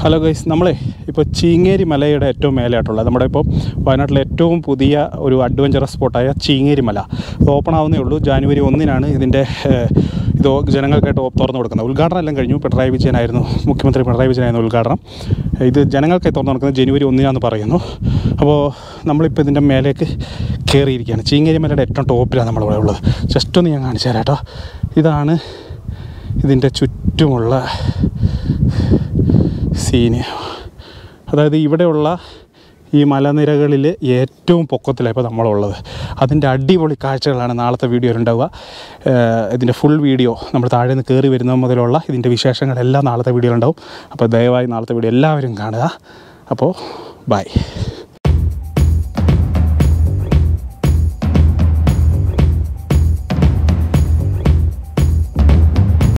hello guys നമ്മളെ ഇപ്പോൾ ചീങ്ങേരി മലയുടെ ഏറ്റവും മേലെയായിട്ടുള്ളത് നമ്മുടെ ഇപ്പോൾ വയനാട്ടിലെ ഏറ്റവും പുതിയ ഒരു അഡ്വഞ്ചറസ് സ്പോട്ടായ ചീങ്ങേരി മല ഇത് ഓപ്പൺ ആവുന്നേ ഉള്ളൂ ജാനുവരി ഒന്നിനാണ് ഇതിൻ്റെ ഏഹ്, ഇത് ജനങ്ങൾക്കായിട്ട് ഓ- തുറന്നു കൊടുക്കുന്നത് ഉദ്ഘാടനം എല്ലാം കഴിഞ്ഞു പിണറായി വിജയനായിരുന്നു മുഖ്യമന്ത്രി പിണറായി വിജയനായിരുന്നു ഉദ്ഘാടനം ഇത് ജനങ്ങൾക്കായി തുറന്നു കൊടുക്കുന്നത് ജനുവരി ഒന്നിനാന്ന് പറയുന്നു അപ്പോൾ നമ്മളിപ്പോൾ ഇതിൻ്റെ മേലേക്ക് കയറിയിരിക്കുകയാണ് ചീങ്ങേരി മലയുടെ ഏറ്റവും ടോപ്പിലാണ് നമ്മളിവിടെ ഉള്ളത് ജസ്റ്റ് ഒന്ന് ഞാൻ കാണിച്ചു തരാം കേട്ടോ ഇതാണ് ഇതിൻ്റെ ചുറ്റുമുള്ള സീന് അതായത് ഇവിടെയുള്ള ഈ മലനിരകളിൽ ഏറ്റവും പൊക്കത്തിലാണ് ഇപ്പോൾ നമ്മളുള്ളത് അതിൻ്റെ അടിപൊളി കാഴ്ചകളാണ് നാളത്തെ വീഡിയോ ഉണ്ടാവുക ഏഹ് ഇതിൻ്റെ ഫുൾ വീഡിയോ നമ്മൾ താഴെ നിന്ന് കയറി വരുന്നത് മുതലുള്ള ഇതിൻ്റെ വിശേഷങ്ങളെല്ലാം നാളത്തെ വീഡിയോ ഉണ്ടാവും അപ്പോൾ ദയവായി നാളത്തെ വീഡിയോ എല്ലാവരും കാണുക അപ്പോൾ ബൈ